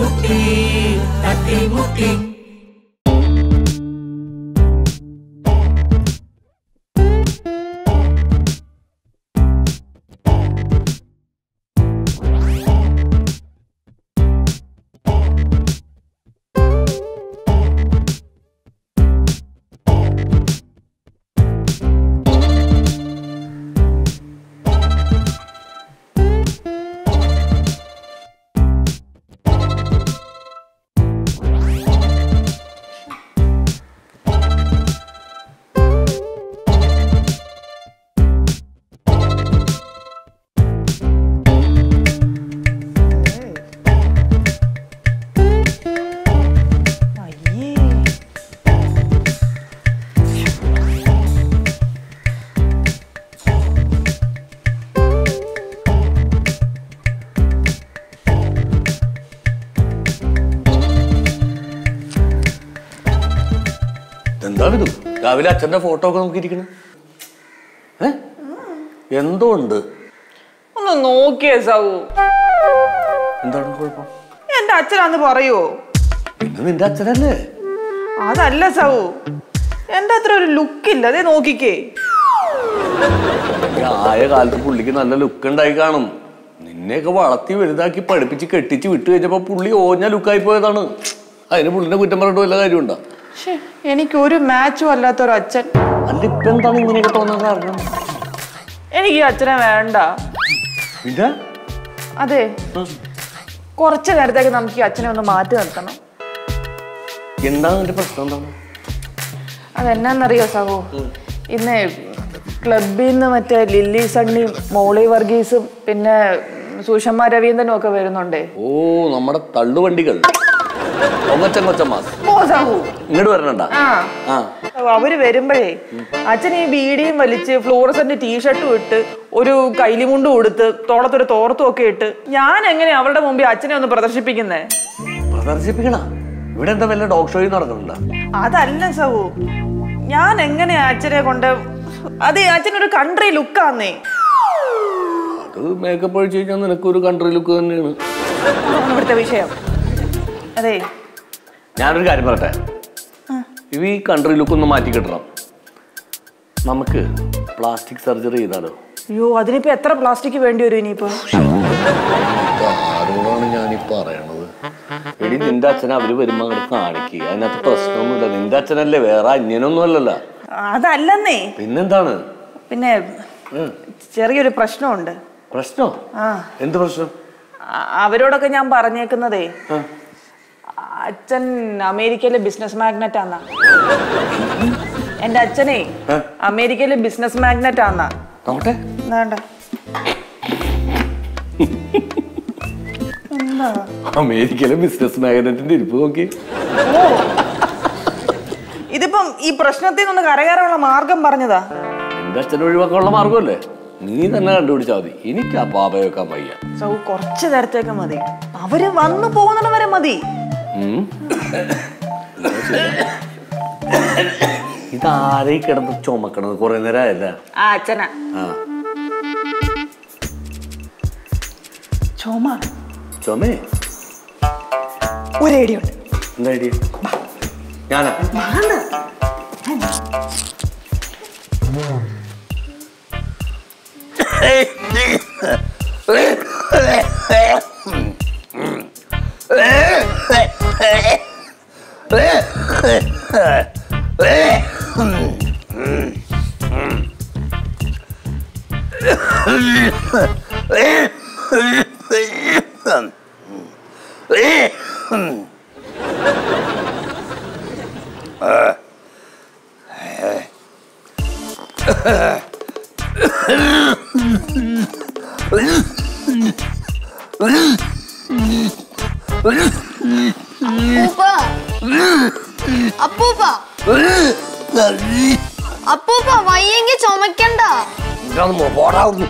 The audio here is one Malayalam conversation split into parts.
തട്ടിമുട്ടി തട്ടിമുട്ടി അയ്യേ എന്താണിത് രാവിലെ അച്ഛന്റെ ഫോട്ടോ ഒക്കെ നോക്കിയിരിക്കണേ ഏ എന്തോ ഉണ്ട് ഒന്ന് നോക്കിയേ സവു എന്താണ് കുഴപ്പം എന്റെ അച്ഛനാന്ന് പറയോ പിന്നെ നിന്റെ അച്ഛനല്ലേ അതല്ല സവു എന്റെ അത്ര ഒരു ലുക്കില്ല അതേ നോക്കിക്കേ ഈ ആയ കാലത്ത് പുള്ളിക്ക് നല്ല ലുക്ക് ഉണ്ടായി കാണും നിന്നെയൊക്കെ വളർത്തി വലുതാക്കി പഠിപ്പിച്ച് കെട്ടിച്ച് വിട്ടു കഴിഞ്ഞപ്പോ പുള്ളി ഓഞ്ഞ ലുക്കായി പോയതാണ് അതിന് പുള്ളിനെ കുറ്റം പറഞ്ഞിട്ട് വല്ല കാര്യമുണ്ടോ ശ്ശേ, എനിക്ക് ഒരു മാച്ചും അല്ലാത്ത ഒരു അച്ഛൻ അല്ല ഇപ്പൊ എന്താണ് ഇങ്ങനെയൊക്കെ തോന്നാൻ കാരണം എനിക്ക് ഈ അച്ഛനെ വേണ്ട പിന്നെ അതെ കുറച്ച് നേരത്തേക്ക് നമുക്ക് ഈ അച്ഛനെ ഒന്ന് മാറ്റി നിർത്തണം എന്താണ് നിന്റെ പ്രശ്നം എന്താണ് അതെന്നാന്നറിയോ സഹോ ഇന്ന് ക്ലബിൽ നിന്ന് മറ്റേ ലില്ലി സണ്ണിയും മോളി വർഗീസും പിന്നെ സുഷമ്മ രവീന്ദ്രനും ഒക്കെ വരുന്നുണ്ടേ ഓ നമ്മുടെ തള്ളുവണ്ടികൾ ഒങ്ങച്ചൻ കൊച്ചമ്മാസ് ഓ സഹു ഇങ്ങോട്ട് വരണണ്ട ആ ആ അവര് വരുമ്പോഴേ അച്ഛൻ ഈ ബീഡിയും വലിച്ച് ഫ്ലോറസന്റ് ടീഷർട്ടും ഇട്ട് ഒരു കൈലിമുണ്ടും കൊടുത്ത് തോളത്തൊരു തോർത്തും ഒക്കെ ഇട്ട് ഞാൻ എങ്ങനെ അവളുടെ മുമ്പിൽ അച്ഛനെ ഒന്ന് പ്രദർശിപ്പിക്കുന്നേ പ്രദർശിപ്പിക്കണ ഇവിടെ എന്താ വല്ല ഡോഗ് ഷോയും നടക്കുന്നുണ്ടോ അതല്ല സഹു ഞാൻ എങ്ങനെയാ അച്ഛനെ കൊണ്ട് അതെ അച്ഛനൊരു കൺട്രി ലുക്കാന്നേ അത് മേക്കപ്പ് അഴിച്ചു കഴിഞ്ഞാൽ നിനക്കൊരു കൺട്രി ലുക്ക് തന്നെയാണ് അതാണ് ഇവിടുത്തെ വിഷയം അതെ ഞാനൊരു കാര്യം പറയട്ടെ ഇവ ഈ കൺട്രി ലുക്ക് ഒന്ന് മാറ്റി കിട്ടണം നമുക്ക് പ്ലാസ്റ്റിക് സർജറി ചെയ്താലോ അയ്യോ അതിനിപ്പോ എത്ര പ്ലാസ്റ്റിക് വേണ്ടി വരും ഇനിയിപ്പോ ആരോടാണ് ഞാൻ ഈ പറയണത് എടി നിന്റെ അച്ഛനെ അവര് വരുമ്പോ അങ്ങോട്ട് കാണിക്കുക അതിനകത്ത് പ്രശ്നമൊന്നുമില്ല നിന്റെ അച്ഛനല്ലേ വേറെ അന്യനൊന്നും അല്ലല്ലോ അതല്ലെന്നേ പിന്നെന്താണ് പിന്നെ ഉം. ചെറിയൊരു പ്രശ്നമുണ്ട് പ്രശ്നോ ആ എന്ത് പ്രശ്നം അ- അവരോടൊക്കെ ഞാൻ പറഞ്ഞേക്കുന്നതേ ആ. അച്ഛൻ അമേരിക്കയിലെ ബിസിനസ് മാഗ്നറ്റ് ആന്നാ എന്റെ അച്ഛനെ ആ. അമേരിക്കയിലെ ബിസിനസ് മാഗ്നറ്റ് ആന്നാ നോക്കട്ടെ വേണ്ട എന്താ അമേരിക്കയിലെ ബിസിനസ് മാഗ്നറ്റിന്റെ ഇരിപ്പ് നോക്കി ഓ ഇതിപ്പം ഈ പ്രശ്നത്തിൽ നിന്ന് കരകയറാനുള്ള മാർഗം പറഞ്ഞതാ നിന്റെ അച്ഛൻ ഒഴിവാക്കാനുള്ള മാർഗമല്ലേ നീ തന്നെ കണ്ടുപിടിച്ചാൽ മതി എനിക്ക് ആ പാപ വെക്കാൻ വയ്യ സൗ കുറച്ച് നേരത്തേക്ക് മതി അവര് വന്നു പോകുന്നിടം വരെ മതി ഉം. ഇതാരെ കിടന്ന് ചുമക്കണത് കുറെ നേരം ആയല്ല ആ അച്ഛനാ ആ ചുമ ചുമേ ഒരേടിയുണ്ട് എന്താ ഐഡിയ ഞാനാ അപ്പൂപ്പ അപ്പൂപ്പ അപ്പൂപ്പ വയ്യെങ്കി ചുമക്കണ്ട പോടാവുന്നു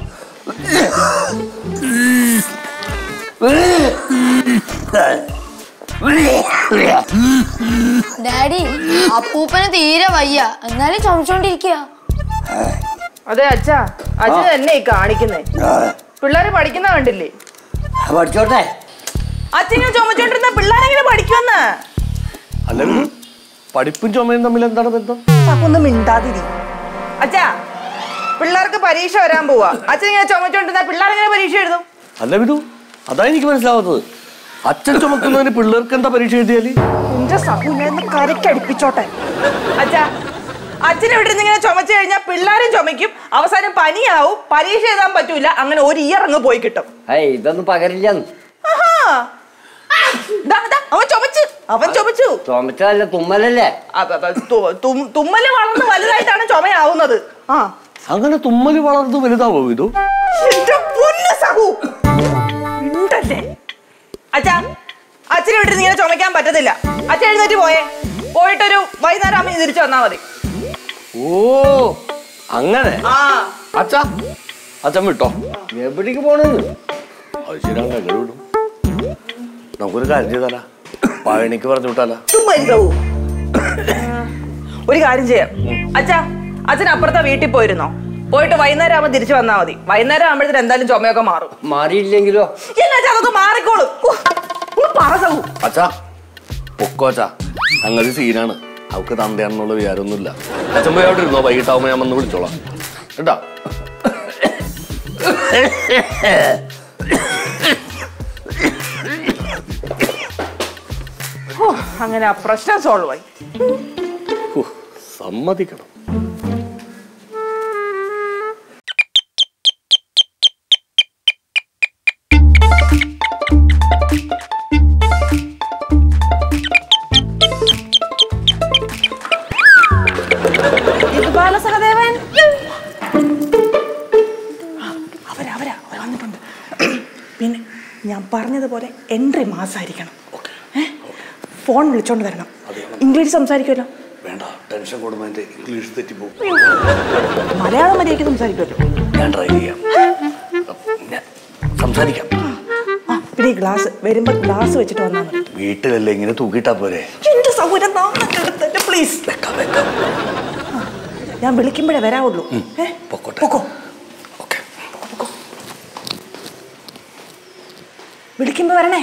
ഡാഡി അപ്പൂപ്പന് തീരെ വയ്യ എന്നാലും ചുമച്ചോണ്ടിരിക്കുക അതെ അച്ഛാ അച്ഛൻ തന്നെ ഈ കാണിക്കുന്നേ പിള്ളേര് പഠിക്കുന്ന കണ്ടില്ലേ പഠിച്ചോട്ടെ അച്ഛനെ ചുമച്ചോണ്ടിരുന്ന പിള്ളേരെങ്ങനെ പഠിക്കുമെന്ന് അല്ലെങ്കിൽ പഠിപ്പും ചുമയും തമ്മിൽ എന്താണ് ബന്ധം ഒന്ന് മിണ്ടാതിരി അച്ഛാ പിള്ളേർക്ക് പരീക്ഷ വരാൻ പോവാ അച്ഛൻ ഇങ്ങനെ ചുമച്ചോണ്ടിരുന്ന പിള്ളേരെങ്ങനെ പരീക്ഷ എഴുതും അല്ല വിധു അതാ എനിക്ക് മനസ്സിലാവാത്തത് അച്ഛൻ ചുമക്കുന്നതിന് പിള്ളേർക്ക് എന്താ പരീക്ഷ എഴുതിയാല് എന്റെ സഹുനെ കരക്കടിപ്പിച്ചോട്ടെ അച്ഛാ അച്ഛനെ ഇവിടെ നിന്ന് ഇങ്ങനെ ചുമച്ചു കഴിഞ്ഞാൽ പിള്ളേരും ചുമയ്ക്കും അവസാനം പനിയാവും പരീക്ഷ എഴുതാൻ പറ്റൂല അങ്ങനെ ഒരു ഇയർ അങ്ങ് പോയി കിട്ടും ഏയ് ഇതൊന്നും പകരില്ലെന്ന് ആഹാ. ദാ, ദാ, അവൻ ചുമച്ചു അവൻ ചുമച്ചു ചുമച്ചതല്ല തുമ്മലല്ലേ അപ്പ, അപ്പ, തു- തും- തുമ്മല് വളർന്ന് വലുതായിട്ടാണ് ചുമയാവുന്നത് ആ അങ്ങനെ തുമ്മല് വളർന്ന് വലുതാവോ വിധു എന്റെ പൊന്ന് സഹു മിണ്ടല്ലേ? അച്ഛാ അച്ഛനെ വിട്ടിരുന്ന് ഇങ്ങനെ ചുമക്കാൻ പറ്റത്തില്ല അച്ഛൻ എഴുന്നേറ്റ് പോയേ പോയിട്ടൊരു വൈകുന്നേരം ആകുമ്പോൾ തിരിച്ചു വന്നാ മതി ഓ അങ്ങനെ ആ അച്ഛാ അച്ഛൻ വിട്ടോ എവിടേക്ക് പോണെന്ന് അത് ശരിയാണ് എങ്ങനെ വിടും നമുക്കൊരു കാര്യം ചെയ്താലാ പഴനിക്ക് പറഞ്ഞു വിട്ടാലാ ചുമ്മാ ഇരി സഹു. ഒരു കാര്യം ചെയ്യാം അച്ഛാ അച്ഛൻ അപ്പുറത്തെ വീട്ടിൽ പോയിരുന്നോ പോയിട്ട് വൈകുന്നേരം ആകുമ്പോൾ തിരിച്ചു വന്നാ മതി വൈകുന്നേരം ആകുമ്പോഴത്തേന് എന്തായാലും ചുമയൊക്കെ മാറും മാറിയില്ലെങ്കിലോ എന്നാ അച്ഛാ അതൊക്കെ മാറിക്കോളും ഉഹ്, ഒന്ന് പറ സഹു അച്ഛാ പൊക്കോ അച്ഛാ അങ്ങനെ സീനാണ് അവക്ക് തന്തയാണെന്നുള്ള വിചാരമൊന്നുമില്ല അച്ഛൻ പോയി അവിടെ ഇരുന്നോ വൈകിട്ടാവുമ്പോ ഞാൻ വന്ന് വിളിച്ചോളാം കേട്ടാ ഹോ, അങ്ങനെ ആ പ്രശ്നം സോൾവ് ആയി ഹോ, സമ്മതിക്കണം ഇത് ബാലസഹദേവൻ അവരാ അവരാ അവർ വന്നിട്ടുണ്ട് പിന്നെ ഞാൻ പറഞ്ഞതുപോലെ എൻട്രി മാസമായിരിക്കണം ഏ? ഫോൺ വിളിച്ചോണ്ട് വരണം ഇംഗ്ലീഷ് സംസാരിക്കുമല്ലോ വേണ്ട ടെൻഷൻ കൂടുമ്പോൾ എന്റെ ഇംഗ്ലീഷ് തെറ്റിപ്പോ മലയാളം മര്യാദയ്ക്ക് സംസാരിക്കുമല്ലോ ഞാൻ ട്രൈ ചെയ്യാം ഞാൻ സംസാരിക്കാം ആ പിന്നെ ഈ ഗ്ലാസ് വരുമ്പോ ഗ്ലാസ് വെച്ചിട്ട് വന്നാൽ മതി വീട്ടിലല്ലേ ഇങ്ങനെ തൂക്കിയിട്ടാ പോരെ എന്റെ സൗകര്യം നാളെ പ്ലീസ് വെക്കാം വെക്കാം ഞാൻ വിളിക്കുമ്പോഴേ വരാവുള്ളൂ ഏ? പൊക്കോട്ടെ. പൊക്കോ ഓക്കെ വിളിക്കുമ്പോ വരണേ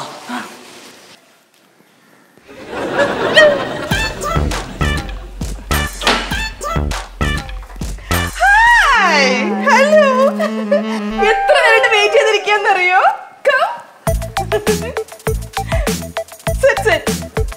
ഹായ് ഹലോ എത്ര നേരമായിട്ട് വെയിറ്റ് ചെയ്തിരിക്കാന്നറിയോ സെറ്റ് സെറ്റ്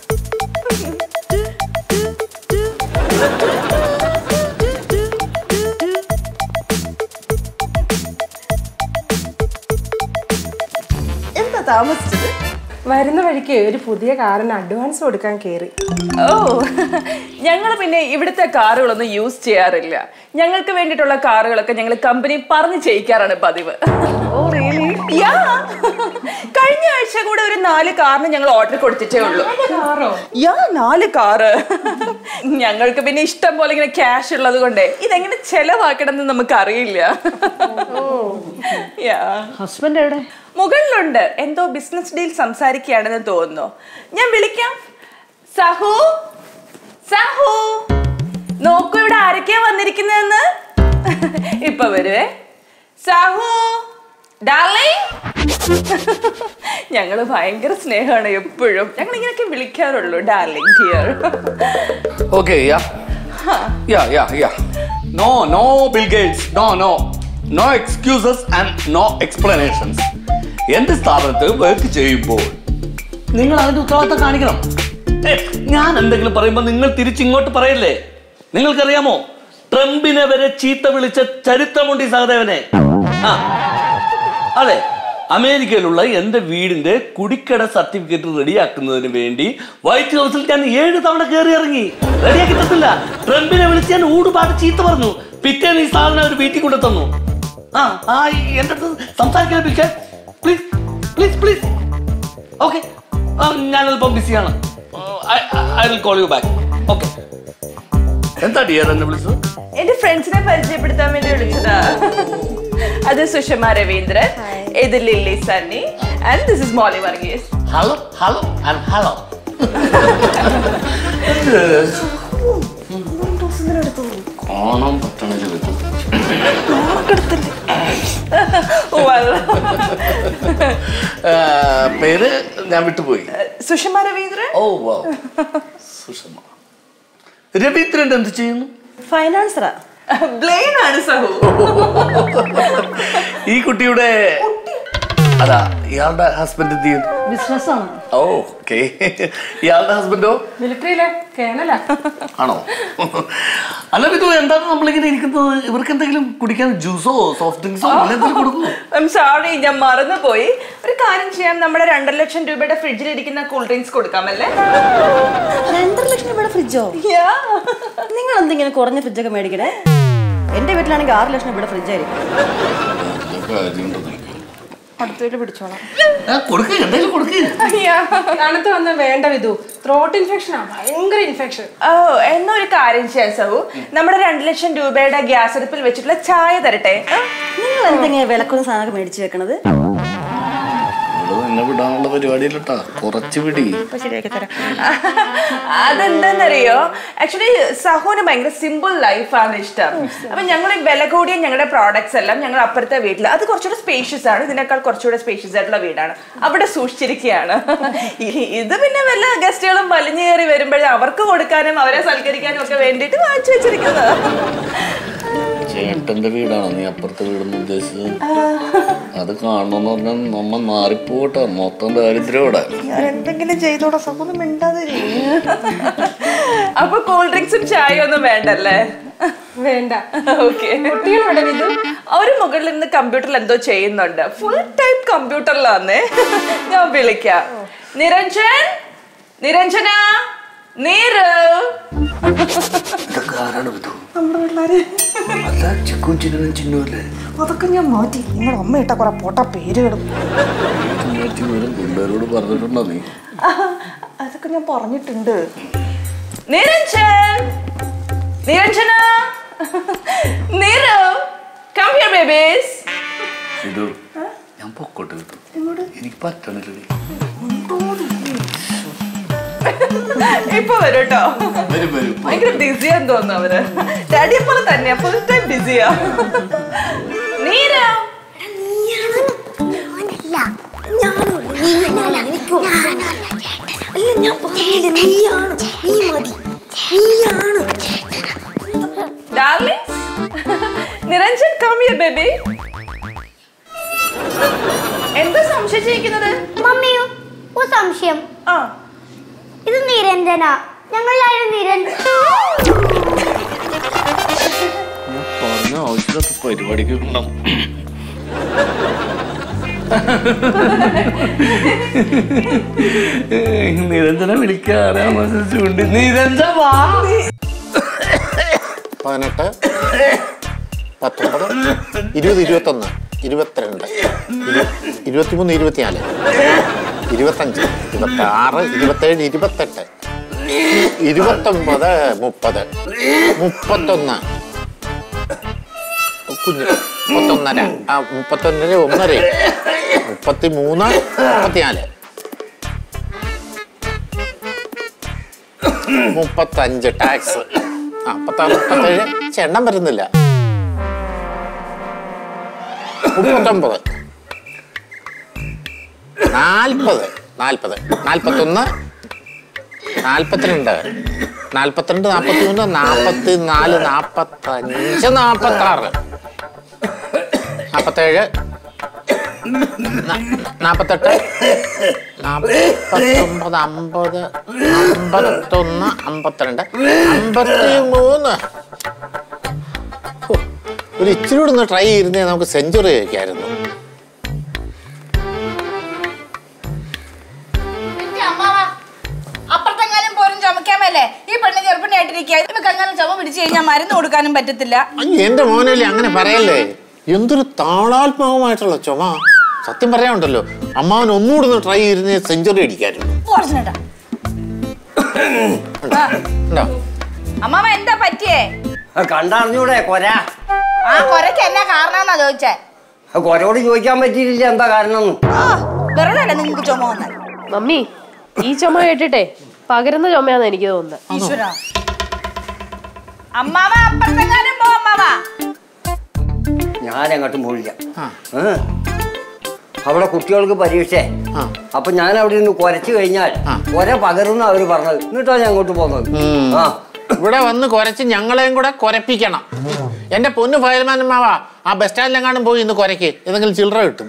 എന്താ താമസിച്ചത് വരുന്ന വഴിക്ക് ഒരു പുതിയ കാറിന് അഡ്വാൻസ് കൊടുക്കാൻ കയറി ഓ ഞങ്ങൾ പിന്നെ ഇവിടുത്തെ കാറുകളൊന്നും യൂസ് ചെയ്യാറില്ല ഞങ്ങൾക്ക് വേണ്ടിയിട്ടുള്ള കാറുകളൊക്കെ ഞങ്ങൾ കമ്പനി പറഞ്ഞു ചെയ്യിക്കാറാണ് പതിവ് Yeah. കഴിഞ്ഞ ആഴ്ച കൂടെ ഒരു നാല് കാറിന് ഞങ്ങൾ ഓർഡർ കൊടുത്തിട്ടേ ഉള്ളൂ യാ നാല് കാറ് ഞങ്ങൾക്ക് പിന്നെ ഇഷ്ടം പോലെ ഇങ്ങനെ ക്യാഷ് ഉള്ളത് കൊണ്ടേ ഇതെങ്ങനെ ചെലവാക്കണം എന്ന് നമുക്ക് അറിയില്ല ഹസ്ബൻഡ് എവിടെ മുകളിലുണ്ട് എന്തോ ബിസിനസ് ഡീൽ സംസാരിക്കുകയാണെന്ന് തോന്നുന്നു ഞാൻ വിളിക്കാം സഹു സഹു നോക്കൂ ഇവിടെ ആരൊക്കെയാ വന്നിരിക്കുന്നതെന്ന് ഇപ്പൊ വരുവേ സഹു ഡാർലിംഗ് ഞങ്ങള് ഭയങ്കര സ്നേഹമാണ് എപ്പോഴും ഞങ്ങൾ ഇങ്ങനെയൊക്കെ വിളിക്കാറുള്ളൂ darling dear Okay, yeah. Yeah, yeah, yeah. No, no, Bill Gates. No, no. No excuses and no explanations. എന്റെ സ്ഥാപനത്ത് വർക്ക് ചെയ്യുമ്പോൾ നിങ്ങൾ അതിന്റെ ഉത്തരവാദിത്തം കാണിക്കണം ഏ, ഞാൻ എന്തെങ്കിലും പറയുമ്പോൾ നിങ്ങൾ തിരിച്ചിങ്ങോട്ട് പറയല്ലേ നിങ്ങൾക്കറിയാമോ ട്രംപിനെ വരെ ചീത്ത വിളിച്ച ചരിത്രമുണ്ട് ഈ സഹദേവനെ ആ അതെ അമേരിക്കയിലുള്ള എന്റെ വീടിന്റെ കുടിക്കട സർട്ടിഫിക്കറ്റ് റെഡിയാക്കുന്നതിന് വേണ്ടി വൈറ്റ് ഹൗസിൽ ഞാൻ ഏഴ് തവണ കയറി ഇറങ്ങി റെഡിയാക്കി തന്നില്ല ട്രംപിനെ വിളിച്ച് ഞാൻ ഊടുപാട് ചീത്ത പറഞ്ഞു പിറ്റേന്ന് ഈ സാധനം അവർ വീട്ടിൽ കൊണ്ടു തന്നു ആ ആ ഈ എന്റെ അടുത്ത് സംസാരിക്കാൻ പിടിക്കാൻ പ്ലീസ് പ്ലീസ് പ്ലീസ് ഓക്കെ ഞാനല്പം ബിസിയാണ് I will call you back okay എന്താ ഡിയർ എന്നെ വിളിച്ചത് എന്റെ ഫ്രണ്ട്സിനെ പരിചയപ്പെടുത്താൻ വേണ്ടി വിളിച്ചതാ അത് സുഷമ രവീന്ദ്രൻ ഇത് Lilly Sunny and this is Molly Varghese hello hello and hello കാണാൻ പറ്റണില്ല വെള്ളം ആ, പേര് ഞാൻ വിട്ടുപോയി സുഷമ രവീന്ദ്രൻ ഓ വാ സുഷമ രവീന്ദ്രൻ എന്ത് ചെയ്യുന്നു ഫൈനാൻസറാ ബ്ലെയിൻ ആണ് സഹു ഈ കുട്ടിയുടെ അതാ ഇയാളുടെ ഹസ്ബൻഡ് എന്ത് ചെയ്യുന്നു ബിസിനസ്സാണ് ഓ ഓക്കെ ഇയാളുടെ ഹസ്ബൻഡോ മിലിറ്ററിയിലെ കേണലാ ആണോ അല്ല ഇത് എന്താണ് നമ്മളിങ്ങനെ ഇരിക്കുന്നത് ഇവർക്ക് എന്തെങ്കിലും കുടിക്കാൻ ജ്യൂസോ സോഫ്റ്റ് ഡ്രിങ്ക്സോ അങ്ങനെ എന്തെങ്കിലും കൊടുക്കുമോ ഐം സോറി ഞാൻ മറന്നുപോയി ഒരു കാര്യം ചെയ്യാം നമ്മുടെ രണ്ടര ലക്ഷം രൂപയുടെ ഫ്രിഡ്ജിൽ ഇരിക്കുന്ന കൂൾ ഡ്രിങ്ക്സ് കൊടുക്കാമല്ലേ രണ്ടര ലക്ഷം രൂപയുടെ ഫ്രിഡ്ജോ Yeah. നിങ്ങൾ എന്തെങ്കിലും കുറഞ്ഞ ഫ്രിഡ്ജൊക്കെ മേടിക്കണേ എന്റെ വീട്ടിലാണെങ്കിൽ ആറ് ലക്ഷം രൂപയുടെ ഫ്രിഡ്ജായിരിക്കും അടുത്തേക്ക് പിടിച്ചോളാം കൊടുക്കുക എന്തെങ്കിലും കൊടുക്കുക തണുത്ത് വന്ന് വേണ്ട വിധു ത്രോട്ട് ഇൻഫെക്ഷനാ ഭയങ്കര ഇൻഫെക്ഷൻ ഓ എന്നാ ഒരു കാര്യം ചെയ്യാം സഹു നമ്മുടെ രണ്ട് ലക്ഷം രൂപയുടെ ഗ്യാസ് അടുപ്പിൽ വെച്ചിട്ടുള്ള ചായ തരട്ടെ ആ? നിങ്ങൾ എന്തെങ്കിലും വിലക്കുന്ന സാധനമൊക്കെ മേടിച്ച് വെക്കണത് എന്നെ വിടാനുള്ള പരിപാടിയില്ലട്ടാ കുറച്ച് പിടി ഇപ്പൊ ശരിയാക്കി തരാം അതെന്താന്നറിയോ ആക്ച്വലി സഹോന് ഭയങ്കര സിമ്പിൾ ലൈഫാണ് ഇഷ്ടം അപ്പൊ ഞങ്ങൾ ഈ വില കൂടിയ ഞങ്ങളുടെ പ്രോഡക്ട്സ് എല്ലാം ഞങ്ങൾ അപ്പുറത്തെ വീട്ടിൽ അത് കുറച്ചുകൂടെ സ്പേഷ്യസ് ആണ് ഇതിനേക്കാൾ കുറച്ചുകൂടെ സ്പേഷ്യസ് ആയിട്ടുള്ള വീടാണ് അവിടെ സൂക്ഷിച്ചിരിക്കുകയാണ് ഈ- ഇത് പിന്നെ വല്ല ഗസ്റ്റുകളും വലിഞ്ഞു കയറി വരുമ്പോഴേ അവർക്ക് കൊടുക്കാനും അവരെ സൽക്കരിക്കാനും ഒക്കെ വേണ്ടിയിട്ട് വാങ്ങിച്ചു വെച്ചിരിക്കുന്നത് ചേട്ടന്റെ വീടാണോ നീ അപ്പുറത്തെ വീടെന്ന് ഉദ്ദേശിച്ചത് അത് കാണണമെന്ന് പറഞ്ഞാൽ നമ്മ മാറിപ്പോട്ടെ മൊത്തം ദാരിദ്ര്യോടെ ഞാൻ എന്തെങ്കിലും ചെയ്തോടെ സഹോദരം മിണ്ടാതെ അപ്പൊ കൂൾ ഡ്രിങ്ക്സും ചായ ഒന്നും വേണ്ടല്ലേ വേണ്ട ഓക്കെ കുട്ടികളുടെ വിധു അവര് മുകളിൽ നിന്ന് കമ്പ്യൂട്ടറിൽ എന്തോ ചെയ്യുന്നുണ്ട് ഫുൾ ടൈം കമ്പ്യൂട്ടറിലാന്നേ ഞാൻ വിളിക്കാം നിരഞ്ജൻ നിരഞ്ജന നീര് ഇതൊക്കെ ആരാണ് വിധു അല്ല ചിക്കും ചിന്നും ചിന്നുമല്ലേ അതൊക്കെ ഞാൻ മാറ്റി നിങ്ങൾ അമ്മ ഇട്ട കുറെ പൊട്ട പേരുകളും ചിന്നൂരും പിള്ളേരോട് പറഞ്ഞിട്ടുണ്ടോ നീ അതൊക്കെ ഞാൻ പറഞ്ഞിട്ടുണ്ട് Niranjan Niranjana Neeru come here babies ഇത് ഞാൻ പൊക്കോട്ടെ വിട്ടു എനിക്ക് പറ്റണില്ലേ ഇപ്പൊ വരും കേട്ടോ വരും വരും ഭയങ്കര ബിസിയാന്ന് തോന്നുന്നു അവര് ഡാഡിയെ പോലെ തന്നെയാ ഫുൾ ടൈം ബിസിയാ Neera darling Niranjan come here baby എന്താ സംശയിച്ചിരിക്കുന്നത് മമ്മിയോ ഒരു സംശയം ആ ഇത് നിരഞ്ജന ഞങ്ങളാരും നിരഞ്ജന ഞാൻ പറഞ്ഞ ആവശ്യമില്ലാത്ത പരിപാടിക്ക് കൊണ്ടാം നിരഞ്ജന വിളിക്കാറാ ചൂണ്ടി നിരഞ്ജന വാ പതിനെട്ട് പത്തൊമ്പത് ഇരുപത് ഇരുപത്തൊന്ന് ഇരുപത്തിരണ്ട് ഇരു- ഇരുപത്തിമൂന്ന് ഇരുപത്തിനാല് ഇരുപത്തഞ്ച് ഇരുപത്തി ആറ് ഇരുപത്തേഴ് ഇരുപത്തെട്ട് ഇരുപത്തൊമ്പത് മുപ്പത് മുപ്പത്തൊന്ന് കുഞ്ഞ് മുപ്പത്തൊന്നര ആ മുപ്പത്തൊന്നര ഒന്നര മുപ്പത്തി മൂന്ന് മുപ്പത്തിനാല് മുപ്പത്തഞ്ച് ടാക്സ് ആ മുപ്പത്താറ് മുപ്പത്തേഴ് പക്ഷെ എണ്ണം വരുന്നില്ല മുപ്പത്തൊമ്പത് നാൽപ്പത് നാൽപ്പത് നാൽപ്പത്തൊന്ന് നാൽപ്പത്തിരണ്ട് നാൽപ്പത്തിരണ്ട് നാൽപ്പത്തി മൂന്ന് നാൽപ്പത്തി നാല് നാൽപ്പത്തഞ്ച് നാൽപ്പത്താറ് നാൽപ്പത്തേഴ് ന- നാൽപ്പത്തെട്ട് നാൽപ്പത്തൊമ്പത് അമ്പത് അമ്പത്തൊന്ന് അമ്പത്തിരണ്ട് അമ്പത്തി മൂന്ന് ഹോ, ഒരു ഇച്ചിരി കൂടെ ഒന്ന് ട്രൈ ചെയ്തിരുന്നേ നമുക്ക് സെഞ്ചുറി കഴിക്കായിരുന്നു അപ്പുറത്തെങ്ങാനും പോരും ചുമക്കാമല്ലേ ഈ പെണ്ണ് ഗർഭിണിയായിട്ടിരിക്കുക ഇവക്കെങ്ങാനും ചുമ പിടിച്ചു കഴിഞ്ഞാൽ മരുന്ന് കൊടുക്കാനും പറ്റത്തില്ല അയ്യോ, എന്റെ മോനല്ലേ അങ്ങനെ പറയല്ലേ എന്തൊരു താളാത്മകമായിട്ടുള്ള ചുമ സത്യം പറയാനുണ്ടല്ലോ അമ്മാവൻ ഒന്നുകൂടെ ഒന്ന് ട്രൈ ചെയ്തിരുന്നേ സെഞ്ചുറി അടിക്കായിരുന്നു കുറച്ചിട്ടാ ഉണ്ടോ അമ്മാമ എന്താ പറ്റിയേ കണ്ടറിഞ്ഞൂടെ കൊര ആ കൊരക്ക് എന്നാ കാരണമെന്നാ ചോദിച്ചേ കൊരയോട് ചോദിക്കാൻ പറ്റിയില്ല എന്താ കാരണം ആ വെറുതെ അല്ലേ നിങ്ങൾക്ക് ചുമ വന്നാൽ മമ്മി ഈ ചുമ കേട്ടിട്ടെ പകരുന്ന ചുമയാന്ന് എനിക്ക് തോന്നുന്നത് ഈശ്വര അമ്മാവ അപ്പുറത്തെങ്ങാനും പോ അമ്മാവ ഞാൻ അങ്ങോട്ടും പോയില്ല ഏ? അവിടെ കുട്ടികൾക്ക് പരീക്ഷ അപ്പൊ ഞാൻ അവിടെ നിന്ന് കുരച്ചു കഴിഞ്ഞാൽ കുര പകരുന്ന അവര് പറഞ്ഞത് എന്നിട്ടാണ് ഞാൻ അങ്ങോട്ട് പോകുന്നത് ആ ഇവിടെ വന്ന് കുരച്ച് ഞങ്ങളെയും കൂടെ കുരപ്പിക്കണം എന്റെ പൊന്നു ഫയൽമാൻ മാവാ ആ ബസ് സ്റ്റാൻഡിലെങ്ങാനും പോയി ഇന്ന് കുരയ്ക്ക് ഏതെങ്കിലും ചില്ലറ കിട്ടും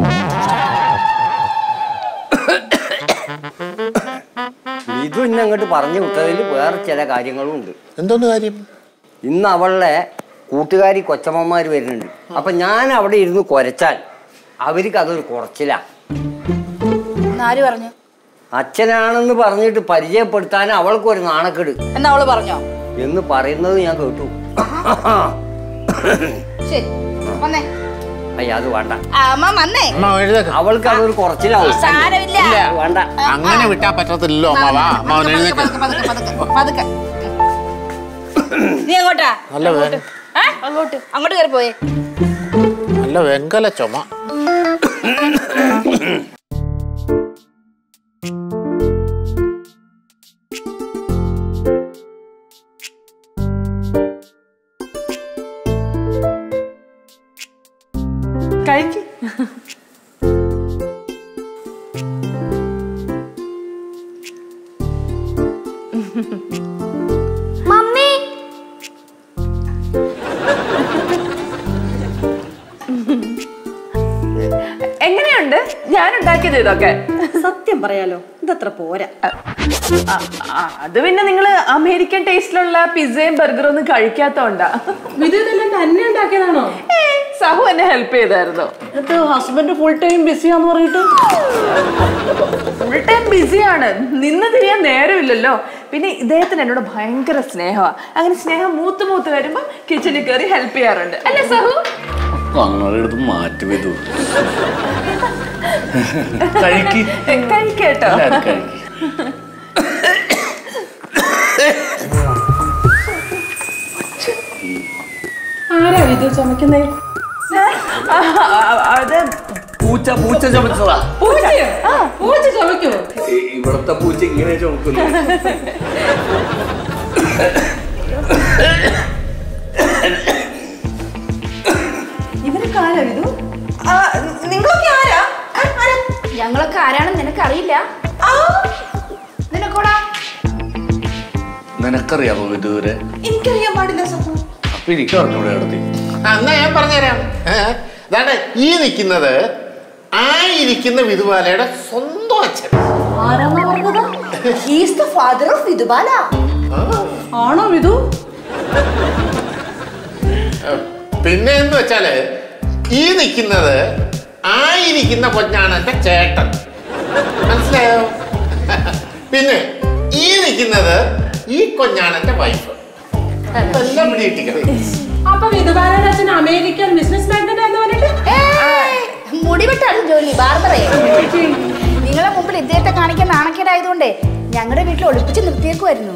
ഇതും ഇന്നെ അങ്ങോട്ട് പറഞ്ഞു വിട്ടതിൽ വേറെ ചില കാര്യങ്ങളും ഉണ്ട് എന്തോന്ന് കാര്യം ഇന്ന് അവളുടെ കൂട്ടുകാരി കൊച്ചമ്മമാര് വരുന്നുണ്ട് അപ്പൊ ഞാൻ അവിടെ ഇരുന്ന് കുരച്ചാൽ അവർക്ക് അതൊരു കുറച്ചില്ല ആര് പറഞ്ഞു അച്ഛനാണെന്ന് പറഞ്ഞിട്ട് പരിചയപ്പെടുത്താൻ അവൾക്കൊരു നാണക്കെട് എന്നാ അവള് പറഞ്ഞോ എന്ന് പറയുന്നത് ഞാൻ കേട്ടു ശരി വന്നേ അയ്യ അത് വേണ്ട ആ, അമ്മ വന്നേ അമ്മ എഴുതേക്ക് അവൾക്ക് അതൊരു കുറച്ചിലാവും സാരമില്ല ഇല്ല. അത് വേണ്ട അങ്ങനെ വിട്ടാ പറ്റത്തില്ലല്ലോ അമ്മ വാ അമ്മ അവൻ എഴുതേക്ക് പതുക്കെ, പതുക്കെ, പതുക്കെ, പതുക്കെ. നീ എങ്ങോട്ടാ നല്ല വെ- ഏ? അങ്ങോട്ട് അങ്ങോട്ട് കയറി പോയേ നല്ല വെങ്കല ചുമ കഴിക്ക് മമ്മി എങ്ങനെയുണ്ട് ഞാൻ ഉണ്ടാക്കിയത് ഇതൊക്കെ സത്യം പറയാലോ ഇതത്ര പോരാ ആ, ആ, അത് പിന്നെ നിങ്ങൾ അമേരിക്കൻ ടേസ്റ്റിലുള്ള പിസയും ബർഗറും ഒന്നും കഴിക്കാത്തോണ്ടാ വിധു ഇതെല്ലാം തന്നെ ഉണ്ടാക്കിയതാണോ ഏ, സഹു എന്നെ ഹെൽപ്പ് ചെയ്തായിരുന്നു എന്നിട്ട് ഹസ്ബൻഡ് ഫുൾ ടൈം ബിസിയാന്ന് പറഞ്ഞിട്ട് ഫുൾ ടൈം ബിസിയാണ് നിന്ന് തിരിയാൻ നേരമില്ലല്ലോ പിന്നെ ഇദ്ദേഹത്തിന് എന്നോട് ഭയങ്കര സ്നേഹമാണ് അങ്ങനെ സ്നേഹം മൂത്ത് മൂത്ത് വരുമ്പോൾ കിച്ചണിൽ കയറി ഹെൽപ്പ് ചെയ്യാറുണ്ട് അല്ലേ സഹു അങ്ങനെ എടുത്ത് മാറ്റി വരൂ കഴിക്ക് കഴിക്കേട്ടോ എല്ലാവരും കഴിക്ക് ആരാ വിധു ചുമക്കുന്നേ ആ, ആ, അത് പൂച്ച പൂച്ച ചമച്ചതാ പൂച്ചയോ പൂച്ച ചുമക്കോ ഇ- ഇവിടത്തെ പൂച്ച ഇങ്ങനെ ചുമക്കുന്നു ഇവരൊക്കെ ആരാ ഇത് നിങ്ങളൊക്കെ ആരാ ആ, ആരാ? ഞങ്ങളൊക്കെ ആരാണെന്ന് നിനക്കറിയില്ല നിനക്കോടാ നിനക്കറിയാമോ ഇതുവരെ എനിക്കറിയാൻ പാടില്ല സഹു അപ്പൊ എനിക്ക് അറിഞ്ഞൂടെ അടുത്ത് ആ, എന്നാ ഞാൻ പറഞ്ഞുതരാം ഏ, ദാണ്ടെ ഈ നിൽക്കുന്നത് ആ ഇരിക്കുന്ന വിധുവാലയുടെ സ്വന്തം അച്ഛൻ ആരാന്നാ പറഞ്ഞത് he's the father of Vidhubala ആണോ വിധു പിന്നെ എന്ന് വെച്ചാല് ഈ നിൽക്കുന്നത് ആ ഇരിക്കുന്ന കൊഞ്ഞാണ് എന്റെ ചേട്ടൻ മനസ്സിലായോ പിന്നെ ഈ നിൽക്കുന്നത് ഈ കൊഞ്ഞാണ് എന്റെ വൈഫ് എല്ലാം പിടിയിട്ടിക്കണം അപ്പൊ വിധുബാലൻ അച്ഛൻ അമേരിക്കൻ ബിസിനസ് മാഗ്നറ്റ് എന്ന് പറഞ്ഞിട്ട് മുടിവെട്ടാണ് ജോലി ബാർബറേ നിങ്ങളെ മുമ്പിൽ ഇദ്ദേഹത്തെ കാണിക്കാൻ നാണക്കേടായതുകൊണ്ടേ ഞങ്ങളുടെ വീട്ടിൽ ഒളിപ്പിച്ച് നിർത്തിയേക്കുമായിരുന്നു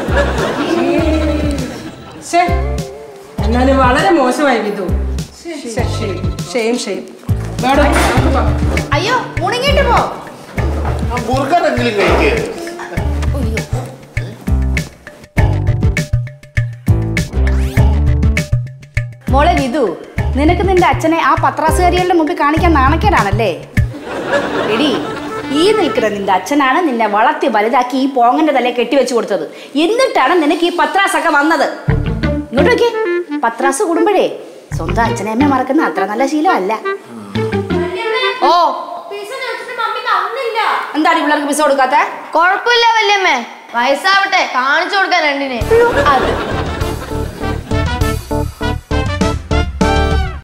ശ്ശേ, എന്നാലും വളരെ മോശമായി വിധു ഷെയിം ഷെയിം വേണം നമുക്ക് പോവാം. അയ്യോ മുണങ്ങിട്ട് പോ ആ ബുർഗറെങ്കിലും കഴിക്കുക മോളെ വിധു നിനക്ക് നിന്റെ അച്ഛനെ ആ പത്രാസുകാരികളുടെ മുമ്പിൽ കാണിക്കാൻ നാണക്കേടാണല്ലേ എടി ഈ നിൽക്കുന്ന നിന്റെ അച്ഛനാണ് നിന്നെ വളർത്തി വലുതാക്കി ഈ പോങ്ങന്റെ തലയെ കെട്ടിവെച്ച് കൊടുത്തത് എന്നിട്ടാണ് നിനക്ക് ഈ പത്രാസൊക്കെ വന്നത് ഇങ്ങോട്ട് നോക്കിയേ പത്രാസ് കൂടുമ്പോഴേ സ്വന്തം അച്ഛനെ അമ്മയെ മറക്കുന്ന അത്ര നല്ല ശീലമല്ല ഓ എന്താണ് ഈ പിള്ളേർക്ക് പിസ കൊടുക്കാത്ത കൊഴപ്പില്ല വല്യമ്മേ വയസ്സാവട്ടെ കാണിച്ചു കൊടുക്കാൻ രണ്ടിനെ അത്